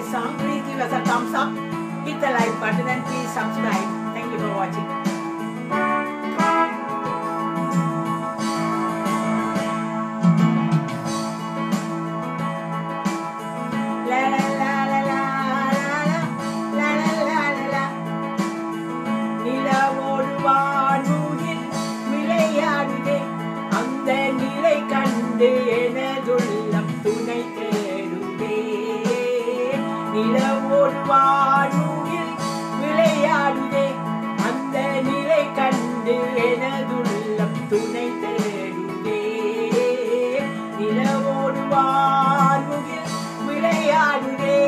this song, please give us a thumbs up, hit the like button and please subscribe. Thank you for watching. La la la la la la la la la la la நிலவோடு வானூரில் விளையாடுதே அந்த நிலை கண்டு எனதுள்ளம் துணை தேடுதே நிலவோடு வானூரில் விளையாடுதே அந்த நிலை கண்டு எனதுள்ளம் துணை தேடுதே நிலவோடு வானூரில் விளையாடுதே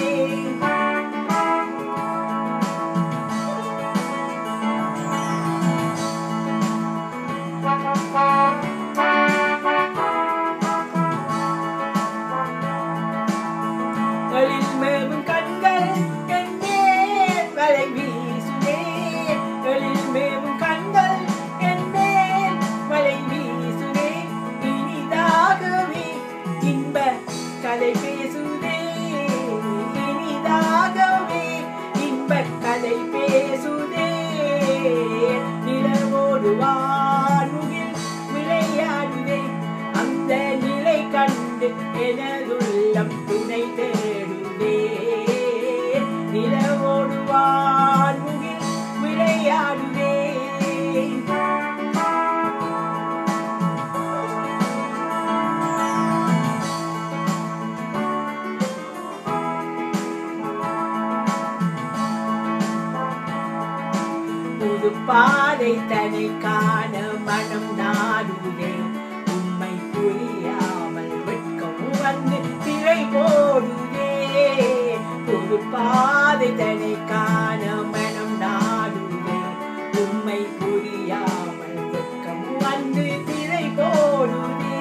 களில் மேவும் கண்கள் என்மேல் வலை வீசுதே களில் மேவும் கண்கள் என்மேல் வலை வீசுதே இனிதாகவே இன்ப கதை பேசுதே இனிதாகவே இன்ப கதை பேசுதே நிலவோடு வானுகில் விளையாடுதே அந்த நிலை கண்டு எனதுள்ளம் துணை தேடுதே நிலவோடு வானுகில் விளையாடுதே புது பாதை தனை காண மனம் நாடுதே உண்மை புரியாமல் வெட்கம் வந்து திரை போடுதே புது பாதை தனை காண மனம் நாடுதே உண்மை புரியாமல் வெட்கம் வந்து திரை போடுதே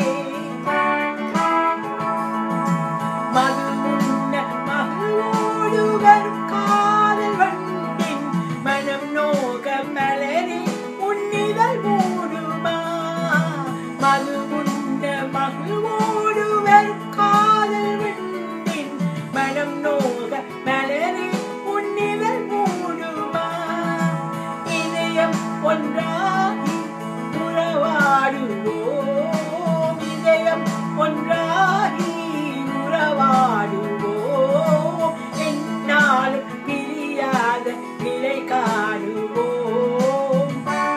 மது உண்ண மகளோடு வரும் காதல் வண்டின் மனம் நோக மலரி உன்னிதழ் மூடுமா மது உண்ண மகளோடு வரும் காதல் வண்டின் மனம் நோக மலரி உன்னிதழ் மூடுமா இதயம் ஒன்றாகி உறவாடுவோம் இதயம் ஒன்றாகி உறவாடுவோம் என்னாலும் பிரியாத நிலை காணுவோம்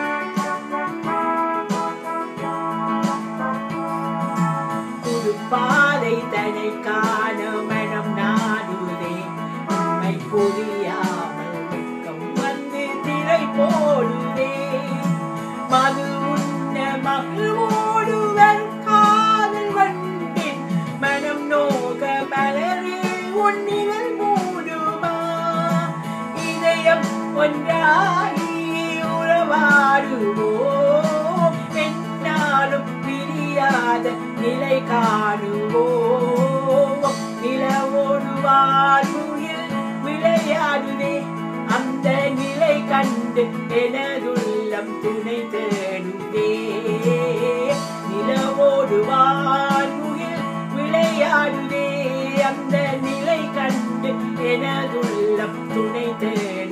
புது பாதை தனை காண மனம் நாடுதே உண்மை புரியாமல் வெட்கம் வந்து திரை போடுதே மது உண்ண மகிழ்வோடு வரும் காதல் வண்டின் மனம் நோக மலரே உன்னிகள் மூடுமா இதயம் ஒன்றாகி உறவாடுவோம் என்னாலும் பிரியாத நிலை காணுவோம் நிலவோடு வாழ்வுயில் விளையாடுதே அந்த நிலை கண்டு எனதுள்ளம் துணை தேடுதே நிலவோடு வாழ்வுயில் விளையாடுதே அந்த நிலை கண்டு எனதுள்ளம் துணை தேடுதே